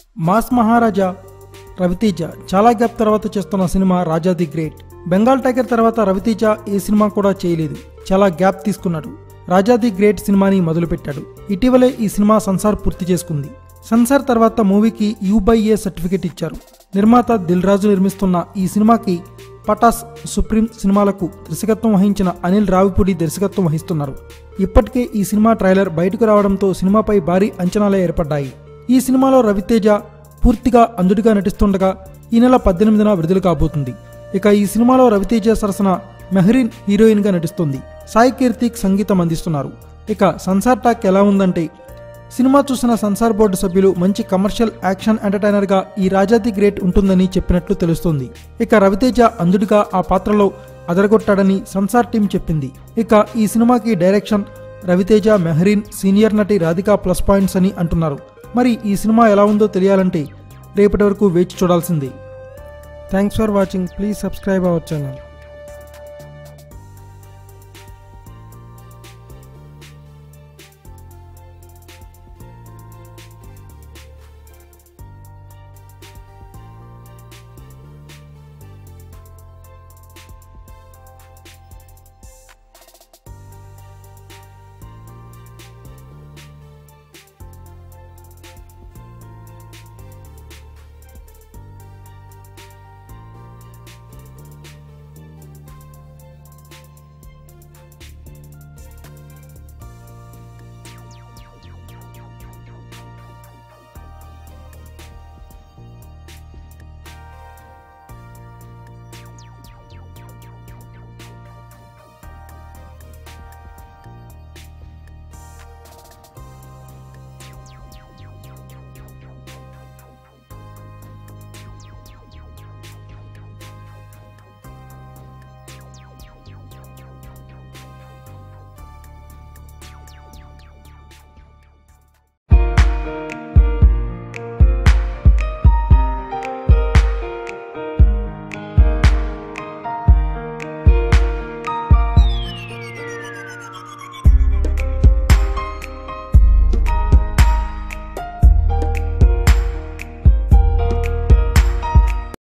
mass మహారాజా రవితేజ చాలా gap తర్వాత చేస్తున్న cinema Raja the great Bengal tiger తర్వాత రవితేజ ఏ సినిమా కూడా చేయలేదు చాలా గ్యాప్ తీసుకున్నాడు రాజా ది గ్రేట్ సినిమాని మొదలుపెట్టాడు ఇటీవలే ఈ సినిమా సంసార్ పూర్తి చేసుకుంది సంసార్ తర్వాత మూవీకి యూ బై ఏ సర్టిఫికెట్ ఇచ్చారు నిర్మాత దిల్ రాజు నిర్మిస్తున్న ఈ సినిమాకి పటాస్ సుప్రీం సినిమాలకు దర్శకత్వం వహించిన అనిల్ రావిపూడి దర్శకత్వం వహిస్తున్నారు ఇప్పటికే ఈ సినిమా ట్రైలర్ బయటకు రావడంతో సినిమాపై భారీ అంచనాలే ఏర్పడ్డాయి ఈ సినిమాలో రవితేజ పూర్తిగా అంధుడిగా నటిస్తుండగా ఈ నెల పద్దెనిమిదిన విడుదల కాబోతుంది ఇక ఈ సినిమాలో రవితేజ సరసన మెహరీన్ హీరోయిన్గా నటిస్తుంది సాయి కీర్తిక్ సంగీతం అందిస్తున్నారు ఇక సంసార్ టాక్ ఎలా ఉందంటే సినిమా చూసిన సెన్సార్ బోర్డు సభ్యులు మంచి కమర్షియల్ యాక్షన్ ఎంటర్టైనర్గా ఈ రాజాది గ్రేట్ ఉంటుందని చెప్పినట్లు తెలుస్తోంది ఇక రవితేజ అంధుడిగా ఆ పాత్రలో అదరగొట్టాడని సంసార్ టీం చెప్పింది ఇక ఈ సినిమాకి డైరెక్షన్ రవితేజ మెహరీన్ సీనియర్ నటి రాధికా ప్లస్ పాయింట్స్ అని అంటున్నారు మరి ఈ సినిమా ఎలా ఉందో తెలియాలంటే రేపటి వరకు వేచి చూడాల్సిందే thanks for watching please subscribe our channel